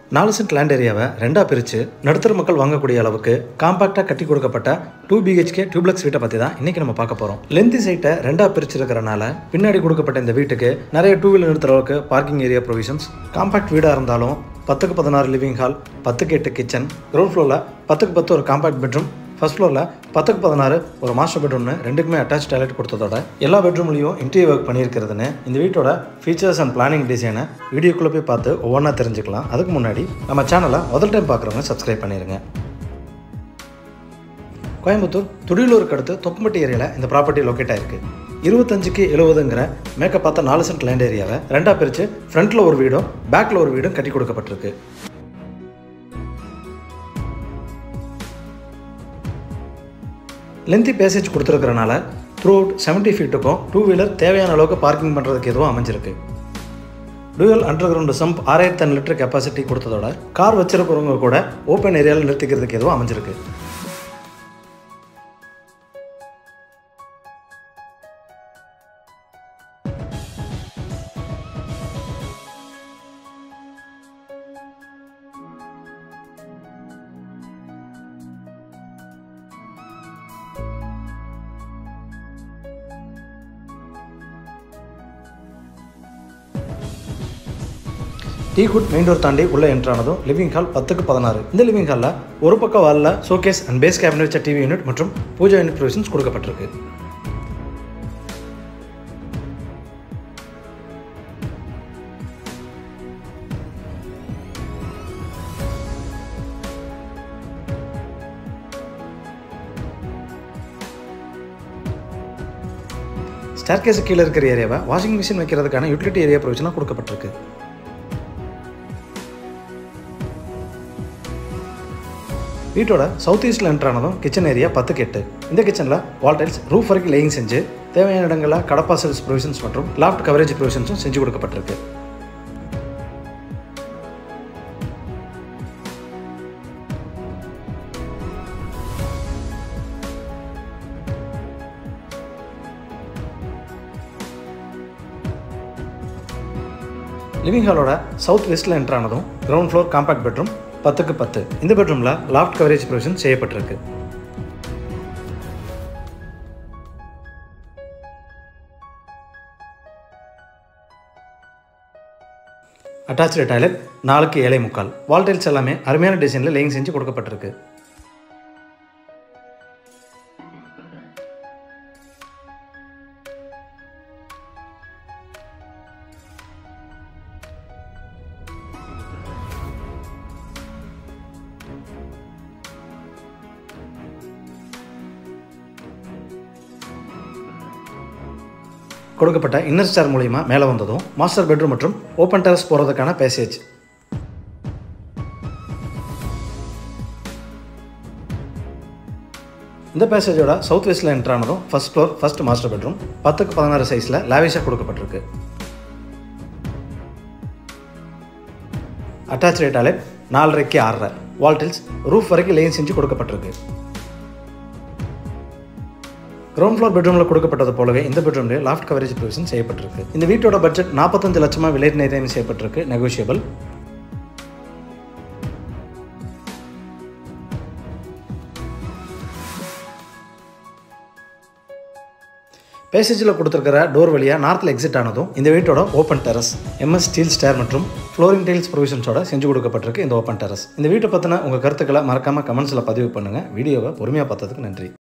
நாலு cent land ஏரியாவை ரெண்டாக பிரித்து நடுத்தர மக்கள் வாங்கக்கூடிய அளவுக்கு காம்பாக்டாக கட்டி கொடுக்கப்பட்ட டூ பிஹெச்கே டியூப்ளக்ஸ் வீட்டை பற்றி தான் இன்றைக்கி நம்ம பார்க்க போகிறோம் லென்த்தி சைட்டை ரெண்டாக பிரிச்சிருக்கிறனால பின்னாடி கொடுக்கப்பட்ட இந்த வீட்டுக்கு நிறைய டூ வீலர் நிறுத்துற அளவுக்கு பார்க்கிங் ஏரியா ப்ரொவிஷன்ஸ் காம்பாக்ட் வீடாக இருந்தாலும் பத்துக்கு பதினாறு லிவிங் ஹால் பத்துக்கு எட்டு கிச்சன் கிரவுண்ட் ஃப்ளோரில் பத்துக்கு பத்து ஒரு காம்பாக்ட் பெட்ரூம் ஃபர்ஸ்ட் ஃப்ளோரில் பத்துக்கு பதினாறு ஒரு மாஸ்டர் பெட்ரூம்னு ரெண்டுக்குமே அட்டாச் டாய்லெட் கொடுத்ததோட எல்லா பெட்ரூம்லையும் இன்டீரியர் ஒர்க் பண்ணியிருக்கிறதுன்னு இந்த வீட்டோட ஃபீச்சர்ஸ் அண்ட் பிளானிங் டிசைனை வீடியோக்குள்ளே போய் பார்த்து ஒவ்வொன்றா தெரிஞ்சுக்கலாம் அதுக்கு முன்னாடி நம்ம சேனலை முதல் டைம் பார்க்குறவங்க சப்ஸ்கிரைப் பண்ணிடுங்க கோயம்புத்தூர் துடியலூருக்கு அடுத்து தொப்பம்பட்டி ஏரியாவில் இந்த ப்ராப்பர்ட்டி லொக்கேட் ஆயிருக்கு இருபத்தஞ்சுக்கு எழுபதுங்கிற மேக்கப் பார்த்த நாலு சென்ட் லேண்ட் ஏரியாவை ரெண்டாக பிரித்து ஃப்ரண்ட்டில் ஒரு வீடும் பேக்கில் ஒரு வீடும் கட்டி கொடுக்கப்பட்டிருக்கு லென்த்தி பேசேஜ் கொடுத்துருக்கறனால த்ரூ அவுட் செவன்ட்டி ஃபீட்டுக்கும் டூ வீலர் தேவையான அளவுக்கு பார்க்கிங் பண்ணுறதுக்கு எதுவும் அமைஞ்சிருக்கு டூயல் அண்டர் கிரவுண்ட் சம்ப் ஆறாயிரத்தி லிட்டர் கெப்பாசிட்டி கொடுத்ததோட கார் வச்சிருக்கிறவங்க கூட ஓப்பன் ஏரியாவில் நிறுத்திக்கிறதுக்கு எதுவும் அமைஞ்சிருக்கு டீ குட் மெயின் டோர் தாண்டி உள்ளே என்ட்ரானதும் லிவிங் ஹால் பத்துக்கு பதினாறு இந்த லிவிங் ஹாலில் ஒரு பக்கம் வாலில் ஷோகேஸ் அண்ட் பேஸ் கேபினட் வச்ச டிவி யூனிட் மற்றும் பூஜா யூனிட் ப்ரொவிஷன்ஸ் கொடுக்கப்பட்டிருக்கு ஸ்டேர்கேஸ் கீழே இருக்கிற ஏரியாவை வாஷிங் மிஷின் வைக்கிறதுக்கான யூட்டிலிட்டி ஏரியா ப்ரொவிஷனாக கொடுக்கப்பட்டிருக்கு வீட்டோட சவுத் ஈஸ்டில் என்ட்ரானதும் கிச்சன் ஏரியா பத்துக்கு எட்டு இந்த கிச்சனில் வால் டைல்ஸ் ரூஃப் வரைக்கும் லேயிங் செஞ்சு தேவையான இடங்களில் கடப்பா செல்ஸ் ப்ரொவிஷன்ஸ் மற்றும் லாஃப்ட் கவரேஜ் ப்ரொவிஷன்ஸும் செஞ்சு கொடுக்கப்பட்டிருக்கு லிவிங் ஹாலோட சவுத் வெஸ்ட்டில் என்ட்ரானதும் கிரவுண்ட் ஃப்ளோர் காம்பாக்ட் பெட்ரூம் பத்துக்கு பத்து இந்த பெட்ரூமில் லாஃப்ட் கவரேஜ் ப்ரொவிஷன் செய்யப்பட்டிருக்கு அட்டாச்சு டாய்லெட் நாலுக்கு ஏழை முக்கால் வால் டைல்ஸ் எல்லாமே அருமையான டிசைனில் லேயிங் செஞ்சு கொடுக்கப்பட்டிருக்கு கொடுக்கப்பட்ட இன்னர் ஸ்டார் மூலிமா மேலே வந்ததும் மாஸ்டர் பெட்ரூம் மற்றும் ஓப்பன் டெரஸ் போகிறதுக்கான பேசேஜ் இந்த பேசேஜோட சவுத் வெஸ்ட்டில் என்ட்ரானதும் first floor first master bedroom பத்துக்கு பதினாறு சைஸில் லாவிஷாக கொடுக்கப்பட்டிருக்கு அட்டாச் டாய்லெட் நாலரைக்கு ஆறரை வால்டில்ஸ் ரூஃப் வரைக்கும் லேன் செஞ்சு கொடுக்கப்பட்டிருக்கு கிரவுண்ட் ஃப்ளோர் பெட்ரூமில் கொடுக்கப்பட்டது போலவே இந்த பெட்ரூம்லேயே லாஃப்ட் கவரேஜ் ப்ரொவிஷன் செய்யப்பட்டிருக்கு இந்த வீட்டோட பட்ஜெட் நாற்பத்தஞ்சு லட்சமாக விலை நிர்ணயம் செய்யப்பட்டிருக்கு நெகோஷியபிள் பேசேஜில் கொடுத்துருக்கிற டோர் வழியாக நார்த்தில் எக்ஸிட் ஆனதும் இந்த வீட்டோட open terrace MS steel stair மற்றும் ஃப்ளோரிங் டைல்ஸ் ப்ரொவிஷன்ஸோட செஞ்சு கொடுக்கப்பட்டிருக்கு இந்த ஓப்பன் டெரஸ் இந்த வீட்டை பற்றின உங்கள் கருத்துக்களை மறக்காமல் கமெண்ட்ஸில் பதிவு பண்ணுங்கள் வீடியோவை பொறுமையாக பார்த்ததுக்கு நன்றி